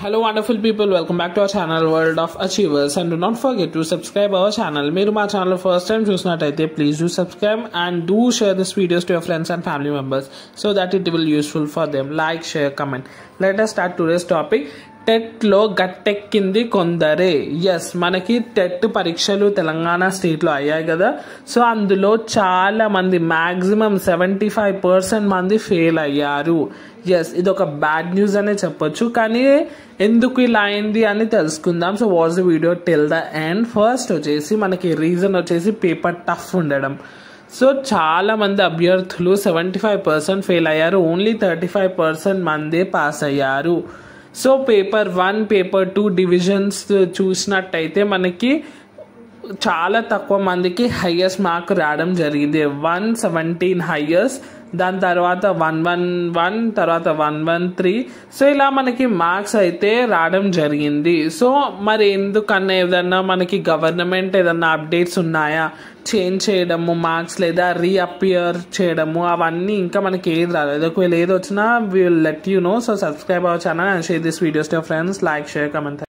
Hello wonderful people, welcome back to our channel World of Achievers and do not forget to subscribe our channel. మీరు మా channel first time చూసినట్టయితే please do subscribe and do share this videos to your friends and family members so that it will useful for them like share comment let us start today's topic టెట్లో గట్టెక్కింది కొందరే yes మనకి TET పరీక్షలు తెలంగాణ స్టేట్లో అయ్యాయి కదా so అందులో చాలా మంది మ్యాక్సిమం సెవెంటీ ఫైవ్ పర్సెంట్ మంది ఫెయిల్ అయ్యారు ఎస్ ఇది ఒక బ్యాడ్ న్యూస్ అనే చెప్పొచ్చు కానీ ఎందుకు ఇలా అయింది అని తెలుసుకుందాం so watch the video till the end first వచ్చేసి మనకి రీజన్ వచ్చేసి పేపర్ టఫ్ ఉండడం సో చాలా మంది అభ్యర్థులు సెవెంటీ ఫైవ్ పర్సెంట్ ఫెయిల్ అయ్యారు ఓన్లీ థర్టీ ఫైవ్ పర్సెంట్ మందే పాస్ అయ్యారు so paper one paper two divisions చూసినట్టయితే మనకి చాలా తక్కువ మందికి హయ్యెస్ట్ మార్క్ రావడం జరిగింది వన్ సెవెంటీన్ హయ్యెస్ట్ దాని తర్వాత వన్ వన్ వన్ తర్వాత వన్ వన్ త్రీ సో ఇలా మనకి మార్క్స్ అయితే రావడం జరిగింది సో మరి ఎందుకన్నా ఏదన్నా మనకి గవర్నమెంట్ ఏదన్నా అప్డేట్స్ ఉన్నాయా చేంజ్ చేయడము మార్క్స్ లేదా రీఅపియర్ చేయడము అవన్నీ ఇంకా మనకి ఏది రాలేదు ఒకవేళ ఏది వచ్చినా will let you know so subscribe our channel and share this videos to friends like share comment